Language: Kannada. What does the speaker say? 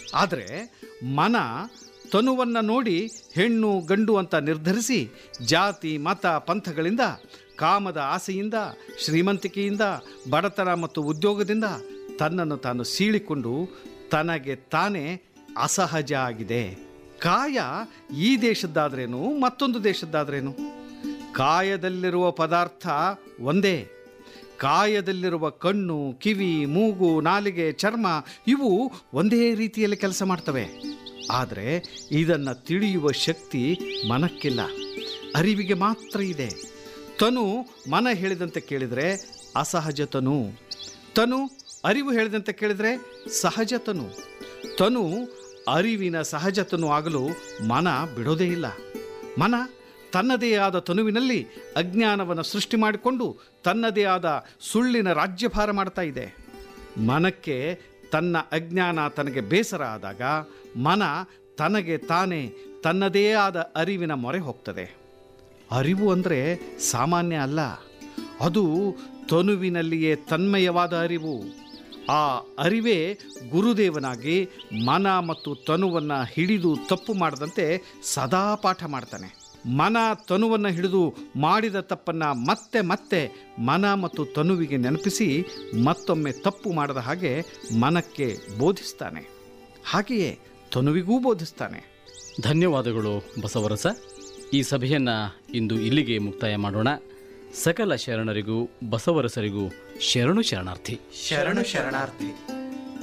ಆದರೆ ಮನ ತನುವನ್ನು ನೋಡಿ ಹೆಣ್ಣು ಗಂಡು ಅಂತ ನಿರ್ಧರಿಸಿ ಜಾತಿ ಮತ ಪಂಥಗಳಿಂದ ಕಾಮದ ಆಸೆಯಿಂದ ಶ್ರೀಮಂತಿಕೆಯಿಂದ ಬಡತನ ಮತ್ತು ಉದ್ಯೋಗದಿಂದ ತನ್ನನ್ನು ತಾನು ಸೀಳಿಕೊಂಡು ತನಗೆ ತಾನೇ ಅಸಹಜ ಆಗಿದೆ ಕಾಯ ಈ ದೇಶದ್ದಾದ್ರೇನು ಮತ್ತೊಂದು ದೇಶದ್ದಾದ್ರೇನು ಕಾಯದಲ್ಲಿರುವ ಪದಾರ್ಥ ಒಂದೇ ಕಾಯದಲ್ಲಿರುವ ಕಣ್ಣು ಕಿವಿ ಮೂಗು ನಾಲಿಗೆ ಚರ್ಮ ಇವು ಒಂದೇ ರೀತಿಯಲ್ಲಿ ಕೆಲಸ ಮಾಡ್ತವೆ ಆದರೆ ಇದನ್ನು ತಿಳಿಯುವ ಶಕ್ತಿ ಮನಕ್ಕಿಲ್ಲ ಅರಿವಿಗೆ ಮಾತ್ರ ಇದೆ ತನು ಮನ ಹೇಳಿದಂತೆ ಕೇಳಿದರೆ ಅಸಹಜ ತನು ತನು ಅರಿವು ಹೇಳಿದಂತೆ ಕೇಳಿದರೆ ಸಹಜ ತನು ತನು ಅರಿವಿನ ಸಹಜತನು ಆಗಲು ಮನ ಬಿಡೋದೇ ಇಲ್ಲ ಮನ ತನ್ನದೇ ಆದ ತನುವಿನಲ್ಲಿ ಅಜ್ಞಾನವನ್ನು ಸೃಷ್ಟಿ ಮಾಡಿಕೊಂಡು ತನ್ನದೇ ಆದ ಸುಳ್ಳಿನ ರಾಜ್ಯಭಾರ ಮಾಡ್ತಾ ಇದೆ ಮನಕ್ಕೆ ತನ್ನ ಅಜ್ಞಾನ ತನಗೆ ಬೇಸರ ಆದಾಗ ಮನ ತನಗೆ ತಾನೇ ತನ್ನದೇ ಆದ ಅರಿವಿನ ಮೊರೆ ಹೋಗ್ತದೆ ಅರಿವು ಅಂದರೆ ಸಾಮಾನ್ಯ ಅಲ್ಲ ಅದು ತನುವಿನಲ್ಲಿಯೇ ತನ್ಮಯವಾದ ಅರಿವು ಆ ಅರಿವೇ ಗುರುದೇವನಾಗಿ ಮನ ಮತ್ತು ತನುವನ್ನು ಹಿಡಿದು ತಪ್ಪು ಮಾಡದಂತೆ ಸದಾ ಪಾಠ ಮಾಡ್ತಾನೆ ಮನ ತನುವನ್ನು ಹಿಡಿದು ಮಾಡಿದ ತಪ್ಪನ್ನು ಮತ್ತೆ ಮತ್ತೆ ಮನ ಮತ್ತು ತನುವಿಗೆ ನೆನಪಿಸಿ ಮತ್ತೊಮ್ಮೆ ತಪ್ಪು ಮಾಡದ ಹಾಗೆ ಮನಕ್ಕೆ ಬೋಧಿಸ್ತಾನೆ ಹಾಗೆಯೇ ತನುವಿಗೂ ಬೋಧಿಸ್ತಾನೆ ಧನ್ಯವಾದಗಳು ಬಸವರಸ ಈ ಸಭೆಯನ್ನು ಇಂದು ಇಲ್ಲಿಗೆ ಮುಕ್ತಾಯ ಮಾಡೋಣ ಸಕಲ ಶರಣರಿಗೂ ಬಸವರಸರಿಗೂ ಶರಣು ಶರಣಾರ್ಥಿ ಶರಣು ಶರಣಾರ್ಥಿ